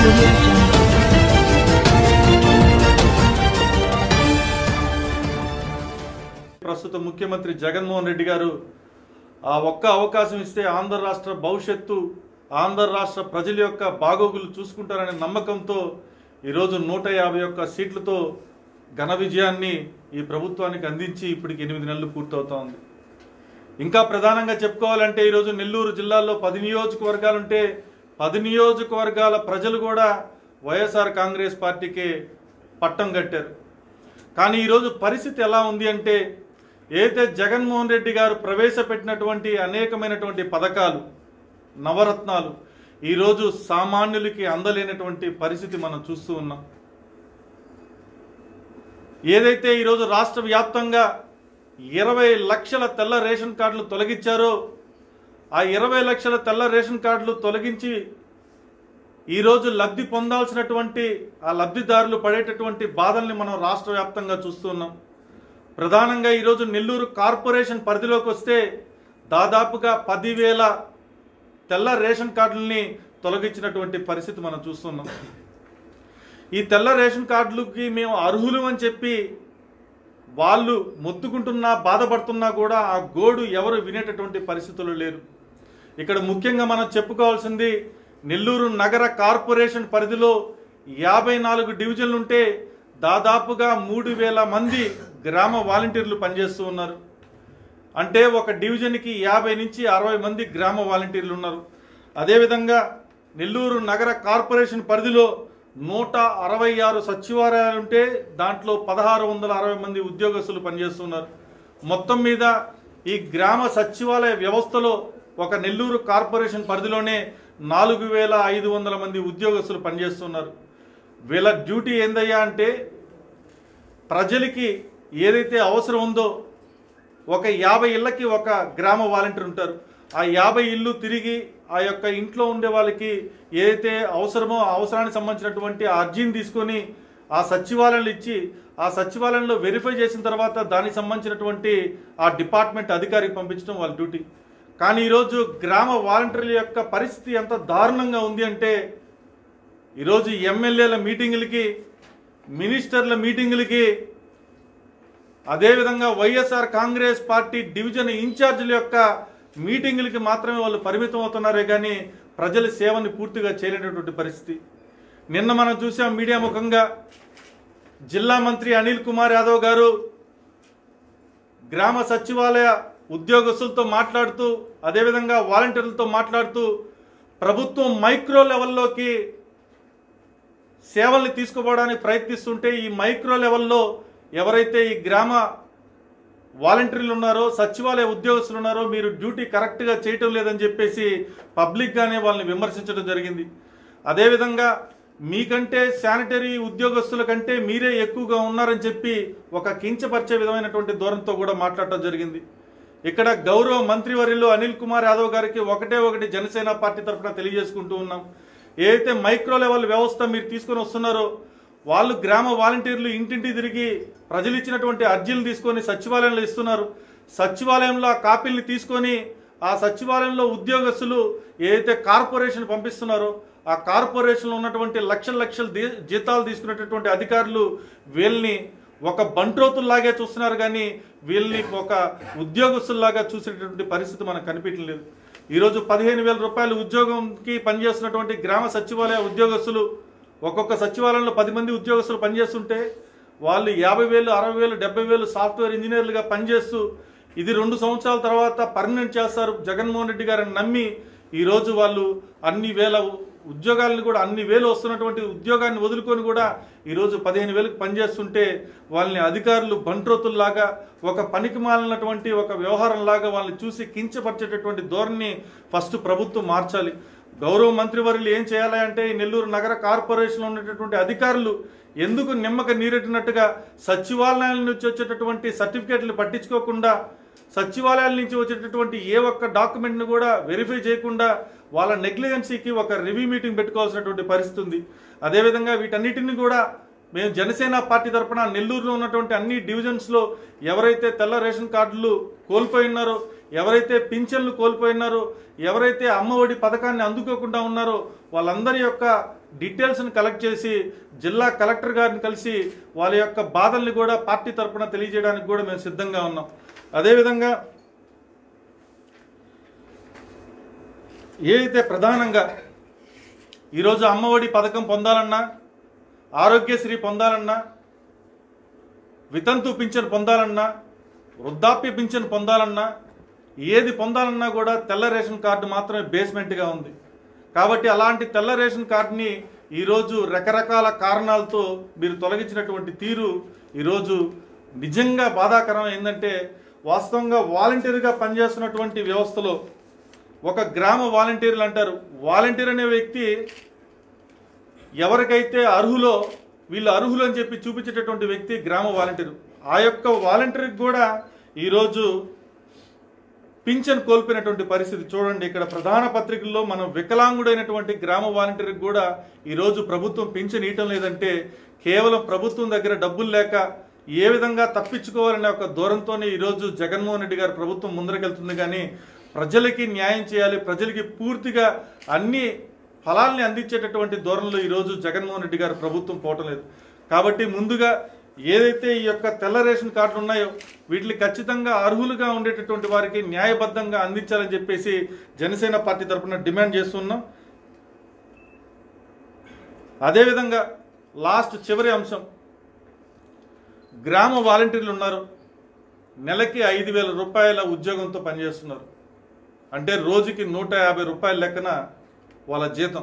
audio jungle. ప్రస్తుత ముఖ్యమంత్రి జగన్మోహన్ రెడ్డి గారు ఆ ఒక్క అవకాశం ఇస్తే ఆంధ్ర రాష్ట్ర భవిష్యత్తు ఆంధ్ర రాష్ట్ర ప్రజల యొక్క బాగోగులు చూసుకుంటారనే నమ్మకంతో ఈరోజు నూట యాభై ఒక్క సీట్లతో ఘన విజయాన్ని ఈ ప్రభుత్వానికి అందించి ఇప్పటికి ఎనిమిది నెలలు పూర్తవుతోంది ఇంకా ప్రధానంగా చెప్పుకోవాలంటే ఈరోజు నెల్లూరు జిల్లాలో పది నియోజకవర్గాలుంటే పది నియోజకవర్గాల ప్రజలు కూడా వైఎస్ఆర్ కాంగ్రెస్ పార్టీకి పట్టం కట్టారు కానీ ఈరోజు పరిస్థితి ఎలా ఉంది అంటే ఏదైతే జగన్మోహన్ రెడ్డి గారు ప్రవేశపెట్టినటువంటి అనేకమైనటువంటి పథకాలు నవరత్నాలు ఈరోజు సామాన్యులకి అందలేనటువంటి పరిస్థితి మనం చూస్తూ ఉన్నాం ఏదైతే ఈరోజు రాష్ట్ర వ్యాప్తంగా ఇరవై లక్షల తెల్ల రేషన్ కార్డులు తొలగించారో ఆ ఇరవై లక్షల తెల్ల రేషన్ కార్డులు తొలగించి ఈరోజు లబ్ధి పొందాల్సినటువంటి ఆ లబ్ధిదారులు పడేటటువంటి బాధల్ని మనం రాష్ట్ర వ్యాప్తంగా చూస్తున్నాం ప్రధానంగా ఈరోజు నెల్లూరు కార్పొరేషన్ పరిధిలోకి వస్తే దాదాపుగా పదివేల తెల్ల రేషన్ కార్డుల్ని తొలగించినటువంటి పరిస్థితి మనం చూస్తున్నాం ఈ తెల్ల రేషన్ కార్డులకి మేము అర్హులు అని చెప్పి వాళ్ళు మొత్తుకుంటున్నా బాధపడుతున్నా కూడా ఆ గోడు ఎవరు వినేటటువంటి పరిస్థితులు లేరు ఇక్కడ ముఖ్యంగా మనం చెప్పుకోవాల్సింది నెల్లూరు నగర కార్పొరేషన్ పరిధిలో యాభై నాలుగు డివిజన్లు ఉంటే దాదాపుగా మూడు వేల మంది గ్రామ వాలంటీర్లు పనిచేస్తూ ఉన్నారు అంటే ఒక డివిజన్కి యాభై నుంచి అరవై మంది గ్రామ వాలంటీర్లు ఉన్నారు అదేవిధంగా నెల్లూరు నగర కార్పొరేషన్ పరిధిలో నూట అరవై ఆరు సచివాలయాలు ఉంటే దాంట్లో పదహారు వందల అరవై మంది ఉద్యోగస్తులు పనిచేస్తున్నారు మొత్తం మీద ఈ గ్రామ సచివాలయ వ్యవస్థలో ఒక నెల్లూరు కార్పొరేషన్ పరిధిలోనే నాలుగు వేల ఐదు వందల మంది ఉద్యోగస్తులు పనిచేస్తున్నారు వీళ్ళ డ్యూటీ ఏందయ్యా అంటే ప్రజలకి ఏదైతే అవసరం ఉందో ఒక యాభై ఇళ్ళకి ఒక గ్రామ వాలంటీర్ ఉంటారు ఆ యాభై ఇల్లు తిరిగి ఆ యొక్క ఇంట్లో ఉండే వాళ్ళకి ఏదైతే అవసరమో ఆ అవసరానికి సంబంధించినటువంటి ఆ అర్జీని తీసుకొని ఆ సచివాలయంలో ఇచ్చి ఆ సచివాలయంలో వెరిఫై చేసిన తర్వాత దానికి సంబంధించినటువంటి ఆ డిపార్ట్మెంట్ అధికారికి పంపించడం వాళ్ళ డ్యూటీ కానీ ఈరోజు గ్రామ వాలంటీర్ల యొక్క పరిస్థితి ఎంత దారుణంగా ఉంది అంటే ఈరోజు ఎమ్మెల్యేల మీటింగులకి మినిస్టర్ల మీటింగులకి అదేవిధంగా వైఎస్ఆర్ కాంగ్రెస్ పార్టీ డివిజన్ ఇన్ఛార్జీల యొక్క మీటింగులకి మాత్రమే వాళ్ళు పరిమితం అవుతున్నారే కానీ ప్రజల సేవని పూర్తిగా చేయలేనటువంటి పరిస్థితి నిన్న మనం చూసాం మీడియా ముఖంగా జిల్లా మంత్రి అనిల్ కుమార్ యాదవ్ గారు గ్రామ సచివాలయ ఉద్యోగస్తులతో మాట్లాడుతూ అదేవిధంగా వాలంటీర్లతో మాట్లాడుతూ ప్రభుత్వం మైక్రో లెవెల్లోకి సేవల్ని తీసుకుపోవడానికి ప్రయత్నిస్తుంటే ఈ మైక్రో లెవెల్లో ఎవరైతే ఈ గ్రామ వాలంటీర్లు ఉన్నారో సచివాలయ ఉద్యోగస్తులు ఉన్నారో మీరు డ్యూటీ కరెక్ట్గా చేయటం లేదని చెప్పేసి పబ్లిక్గానే వాళ్ళని విమర్శించడం జరిగింది అదేవిధంగా మీకంటే శానిటరీ ఉద్యోగస్తుల కంటే మీరే ఎక్కువగా ఉన్నారని చెప్పి ఒక కించపరిచే విధమైనటువంటి ధోరణితో కూడా మాట్లాడటం జరిగింది ఇక్కడ గౌరవ మంత్రివర్యులు అనిల్ కుమార్ యాదవ్ గారికి ఒకటే ఒకటి జనసేన పార్టీ తరఫున తెలియజేసుకుంటూ ఉన్నాం ఏదైతే మైక్రో లెవెల్ వ్యవస్థ మీరు తీసుకొని వస్తున్నారో వాళ్ళు గ్రామ వాలంటీర్లు ఇంటింటి తిరిగి ప్రజలు ఇచ్చినటువంటి అర్జీలు తీసుకొని సచివాలయంలో ఇస్తున్నారు సచివాలయంలో ఆ కాపీల్ని తీసుకొని ఆ సచివాలయంలో ఉద్యోగస్తులు ఏదైతే కార్పొరేషన్ పంపిస్తున్నారో ఆ కార్పొరేషన్లో ఉన్నటువంటి లక్షల లక్షల దీ- జీతాలు తీసుకునేటటువంటి అధికారులు వీళ్ళని ఒక బంట్రోతుల్లాగే చూస్తున్నారు కానీ వీళ్ళని ఒక ఉద్యోగస్తుల్లాగా చూసేటటువంటి పరిస్థితి మనకు కనిపించలేదు ఈరోజు పదిహేను వేల రూపాయల ఉద్యోగంకి పనిచేస్తున్నటువంటి గ్రామ సచివాలయ ఉద్యోగస్తులు ఒక్కొక్క సచివాలయంలో పది మంది ఉద్యోగస్తులు పనిచేస్తుంటే వాళ్ళు యాభై వేలు అరవై వేలు డెబ్బై వేలు సాఫ్ట్వేర్ ఇంజనీర్లుగా పనిచేస్తూ ఇది రెండు సంవత్సరాల తర్వాత పర్మనెంట్ చేస్తారు జగన్మోహన్ రెడ్డి గారిని నమ్మి ఈరోజు వాళ్ళు అన్ని వేల ఉద్యోగాలను కూడా అన్ని వేలు వస్తున్నటువంటి ఉద్యోగాన్ని వదులుకొని కూడా ఈరోజు పదిహేను వేలకు పనిచేస్తుంటే వాళ్ళని అధికారులు బంట్రోతుల్లాగా ఒక పనికి మాలినటువంటి ఒక వ్యవహారంలాగా వాళ్ళని చూసి కించపరిచేటటువంటి ధోరణి ఫస్ట్ ప్రభుత్వం మార్చాలి గౌరవ మంత్రివర్యులు ఏం చేయాలి అంటే ఈ నెల్లూరు నగర కార్పొరేషన్లో ఉన్నటువంటి అధికారులు ఎందుకు నిమ్మక నీరెట్టినట్టుగా సచివాలయాల నుంచి వచ్చేటటువంటి సర్టిఫికేట్లు పట్టించుకోకుండా సచివాలయాల నుంచి వచ్చేటటువంటి ఏ ఒక్క డాక్యుమెంట్ని కూడా వెరిఫై చేయకుండా వాళ్ళ నెగ్లిజెన్సీకి ఒక రివ్యూ మీటింగ్ పెట్టుకోవాల్సినటువంటి పరిస్థితి ఉంది అదేవిధంగా వీటన్నిటిని కూడా మేము జనసేన పార్టీ తరపున నెల్లూరులో ఉన్నటువంటి అన్ని డివిజన్స్లో ఎవరైతే తెల్ల రేషన్ కార్డులు కోల్పోయి ఉన్నారో ఎవరైతే పింఛన్లు కోల్పోయి ఉన్నారో ఎవరైతే అమ్మఒడి పథకాన్ని అందుకోకుండా ఉన్నారో వాళ్ళందరి యొక్క డీటెయిల్స్ని కలెక్ట్ చేసి జిల్లా కలెక్టర్ గారిని కలిసి వాళ్ళ యొక్క బాధల్ని కూడా పార్టీ తరపున తెలియజేయడానికి కూడా మేము సిద్ధంగా ఉన్నాం అదేవిధంగా ఏదైతే ప్రధానంగా ఈరోజు అమ్మఒడి పథకం పొందాలన్నా ఆరోగ్యశ్రీ పొందాలన్నా వితంతు పింఛన్ పొందాలన్నా వృద్ధాప్య పింఛన్ పొందాలన్నా ఏది పొందాలన్నా కూడా తెల్ల రేషన్ కార్డు మాత్రమే బేస్మెంట్గా ఉంది కాబట్టి అలాంటి తెల్ల రేషన్ కార్డుని ఈరోజు రకరకాల కారణాలతో మీరు తొలగించినటువంటి తీరు ఈరోజు నిజంగా బాధాకరం ఏంటంటే వాస్తవంగా వాలంటీర్గా పనిచేస్తున్నటువంటి వ్యవస్థలో ఒక గ్రామ వాలంటీర్లు అంటారు వాలంటీర్ అనే వ్యక్తి ఎవరికైతే అర్హులో వీళ్ళు అర్హులు అని చెప్పి చూపించేటటువంటి వ్యక్తి గ్రామ వాలంటీర్ ఆ యొక్క వాలంటీర్కి కూడా ఈరోజు పింఛన్ కోల్పోయినటువంటి పరిస్థితి చూడండి ఇక్కడ ప్రధాన పత్రికల్లో మనం వికలాంగుడైనటువంటి గ్రామ వాలంటీర్కి కూడా ఈరోజు ప్రభుత్వం పింఛన్ ఇవ్వటం లేదంటే కేవలం ప్రభుత్వం దగ్గర డబ్బులు లేక ఏ విధంగా తప్పించుకోవాలనే ఒక దూరంతోనే ఈరోజు జగన్మోహన్ రెడ్డి గారు ప్రభుత్వం ముందరకెళ్తుంది కానీ ప్రజలకి న్యాయం చేయాలి ప్రజలకి పూర్తిగా అన్ని ఫలాల్ని అందించేటటువంటి ధోరణిలో ఈరోజు జగన్మోహన్ రెడ్డి గారు ప్రభుత్వం పోవటం లేదు కాబట్టి ముందుగా ఏదైతే ఈ యొక్క తెల్ల రేషన్ కార్డులు ఉన్నాయో వీటిని ఖచ్చితంగా అర్హులుగా ఉండేటటువంటి వారికి న్యాయబద్ధంగా అందించాలని చెప్పేసి జనసేన పార్టీ తరఫున డిమాండ్ చేస్తున్నాం అదేవిధంగా లాస్ట్ చివరి అంశం గ్రామ వాలంటీర్లు ఉన్నారు నెలకి ఐదు వేల రూపాయల ఉద్యోగంతో పనిచేస్తున్నారు అంటే రోజుకి నూట యాభై రూపాయల లెక్కన వాళ్ళ జీతం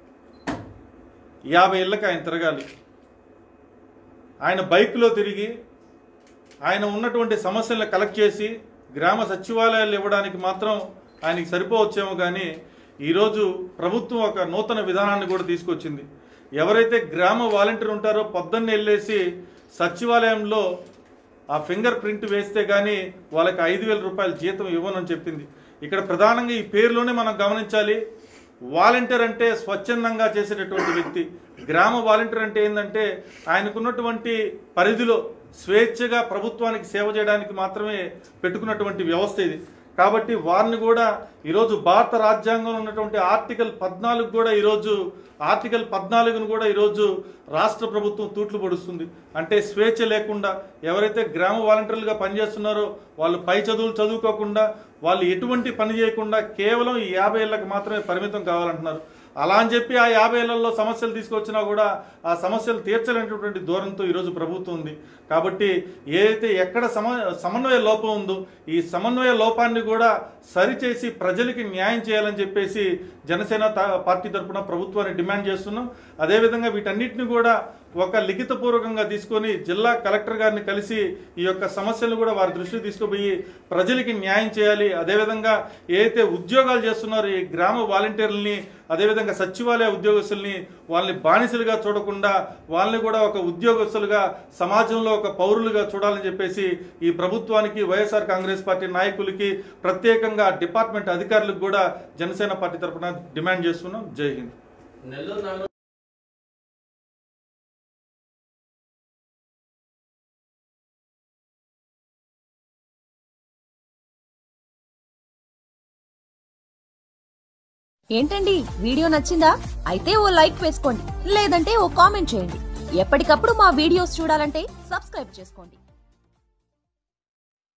యాభై ఇళ్ళకి ఆయన తిరగాలి ఆయన బైక్లో తిరిగి ఆయన ఉన్నటువంటి సమస్యలను కలెక్ట్ చేసి గ్రామ సచివాలయాలు ఇవ్వడానికి మాత్రం ఆయనకి సరిపోవచ్చేమో కానీ ఈరోజు ప్రభుత్వం ఒక నూతన విధానాన్ని కూడా తీసుకొచ్చింది ఎవరైతే గ్రామ వాలంటీర్ ఉంటారో పొద్దున్న వెళ్ళేసి సచివాలయంలో ఆ ఫింగర్ ప్రింట్ వేస్తే కానీ వాళ్ళకి ఐదు వేల రూపాయల జీతం ఇవ్వనని చెప్పింది ఇక్కడ ప్రధానంగా ఈ పేరులోనే మనం గమనించాలి వాలంటీర్ అంటే స్వచ్ఛందంగా చేసేటటువంటి వ్యక్తి గ్రామ వాలంటీర్ అంటే ఏంటంటే ఆయనకున్నటువంటి పరిధిలో స్వేచ్ఛగా ప్రభుత్వానికి సేవ చేయడానికి మాత్రమే పెట్టుకున్నటువంటి వ్యవస్థ ఇది కాబట్టి వారిని కూడా ఈరోజు భారత రాజ్యాంగంలో ఉన్నటువంటి ఆర్టికల్ పద్నాలుగు కూడా ఈరోజు ఆర్టికల్ పద్నాలుగును కూడా ఈరోజు రాష్ట్ర ప్రభుత్వం తూట్లు పొడుస్తుంది అంటే స్వేచ్ఛ లేకుండా ఎవరైతే గ్రామ వాలంటీర్లుగా పనిచేస్తున్నారో వాళ్ళు పై చదువులు చదువుకోకుండా వాళ్ళు ఎటువంటి పని చేయకుండా కేవలం ఈ యాభై ఏళ్ళకి మాత్రమే పరిమితం కావాలంటున్నారు అలా అని చెప్పి ఆ యాభై ఏళ్లలో సమస్యలు తీసుకొచ్చినా కూడా ఆ సమస్యలు తీర్చలేనటువంటి దూరంతో ఈరోజు ప్రభుత్వం ఉంది కాబట్టి ఏదైతే ఎక్కడ సమ సమన్వయ లోపం ఉందో ఈ సమన్వయ లోపాన్ని కూడా సరిచేసి ప్రజలకి న్యాయం చేయాలని చెప్పేసి జనసేన తా- పార్టీ తరపున ప్రభుత్వాన్ని డిమాండ్ చేస్తున్నాం అదేవిధంగా వీటన్నిటిని కూడా ఒక లిఖితపూర్వకంగా తీసుకొని జిల్లా కలెక్టర్ గారిని కలిసి ఈ యొక్క సమస్యలను కూడా వారి దృష్టికి తీసుకుపోయి ప్రజలకి న్యాయం చేయాలి అదేవిధంగా ఏదైతే ఉద్యోగాలు చేస్తున్నారో ఈ గ్రామ వాలంటీర్లని అదేవిధంగా సచివాలయ ఉద్యోగస్తుల్ని వాళ్ళని బానిసలుగా చూడకుండా వాళ్ళని కూడా ఒక ఉద్యోగస్తులుగా సమాజంలో ఒక పౌరులుగా చూడాలని చెప్పేసి ఈ ప్రభుత్వానికి వైఎస్ఆర్ కాంగ్రెస్ పార్టీ నాయకులకి ప్రత్యేకంగా డిపార్ట్మెంట్ అధికారులకు కూడా జనసేన పార్టీ తరఫున డిమాండ్ చేస్తున్నాం జై హింద్ నెల్లూరు నగరం ఏంటండి వీడియో నచ్చిందా అయితే ఓ లైక్ వేసుకోండి లేదంటే ఓ కామెంట్ చేయండి ఎప్పటికప్పుడు మా వీడియోస్ చూడాలంటే సబ్స్క్రైబ్ చేసుకోండి